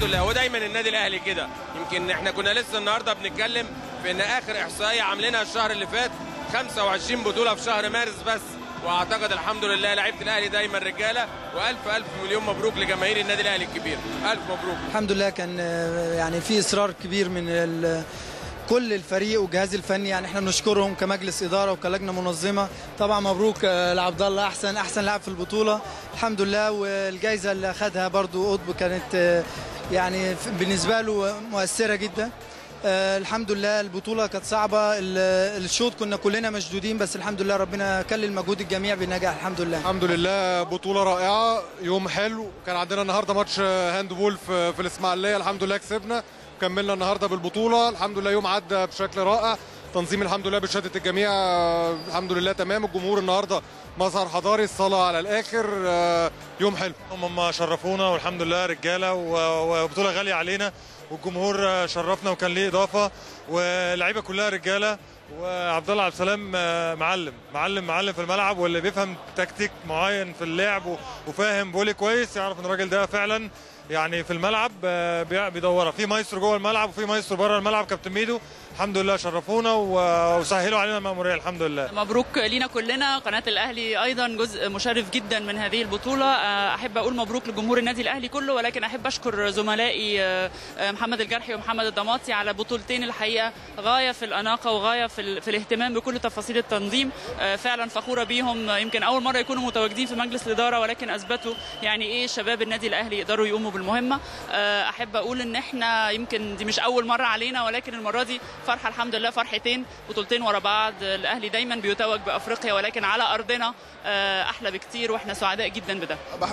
الحمد لله ودايما النادي الاهلي كده يمكن احنا كنا لسه النهارده بنتكلم في ان اخر احصائيه عاملينها الشهر اللي فات 25 بطوله في شهر مارس بس واعتقد الحمد لله لعيبه الاهلي دايما رجاله والف الف مليون مبروك لجماهير النادي الاهلي الكبير الف مبروك الحمد لله كان آه، يعني في اصرار كبير من ال- كل الفريق والجهاز الفني يعني احنا بنشكرهم كمجلس اداره وكلجنه منظمه طبعا مبروك آه، لعبد الله احسن احسن لاعب في البطوله الحمد لله والجائزه اللي اخذها برضو قطب كانت آه، يعني ف- بالنسبه له مؤثره جدا آه، الحمد لله البطوله كانت صعبه ال- الشوط كنا كلنا مشدودين بس الحمد لله ربنا كلل مجهود الجميع بالنجاح الحمد لله الحمد لله بطولة رائعة يوم حلو كان عندنا النهارده ماتش هاند بول في, في الإسماعيلية الحمد لله كسبنا كملنا النهارده بالبطولة الحمد لله يوم عدى بشكل رائع تنظيم الحمد لله بشهادة الجميع آه، الحمد لله تمام الجمهور النهارده مظهر حضاري الصلاة على الآخر آه، يوم حلو هم شرفونا والحمد لله رجاله و- وبطوله غاليه علينا والجمهور شرفنا وكان ليه اضافه واللعيبه كلها رجاله وعبد الله عبد السلام آه، معلم معلم معلم في الملعب واللي بيفهم تكتيك معين في اللعب و- وفاهم بولي كويس يعرف ان الراجل ده فعلا يعني في الملعب آه، بي- بيدورها في مايسترو جوه الملعب وفي مايسترو بره الملعب كابتن ميدو الحمد لله شرفونا و- وسهلوا علينا المأمورية الحمد لله مبروك لينا كلنا قناة الأهلي أيضا جزء مشرف جدا من هذه البطولة آه، أحب أقول مبروك لجمهور النادي الأهلي كله ولكن أحب أشكر زملائي آه، آه، محمد الجرحي ومحمد الضماطي على بطولتين الحقيقة غاية في الأناقة وغاية في, ال- في الاهتمام بكل تفاصيل التنظيم آه، فعلا فخورة بيهم آه، يمكن أول مرة يكونوا متواجدين في مجلس الإدارة ولكن أثبتوا يعني إيه شباب النادي الأهلي يقدروا يقوموا بالمهمة آه، أحب أقول إن إحنا يمكن دي مش أول مرة علينا ولكن المرة دي فرحة الحمد لله فرحتين بطولتين ورا بعض الأهلي دايما بيتوج بأفريقيا ولكن على أرضنا آه، أحلى بكتير وإحنا سعداء جدا بده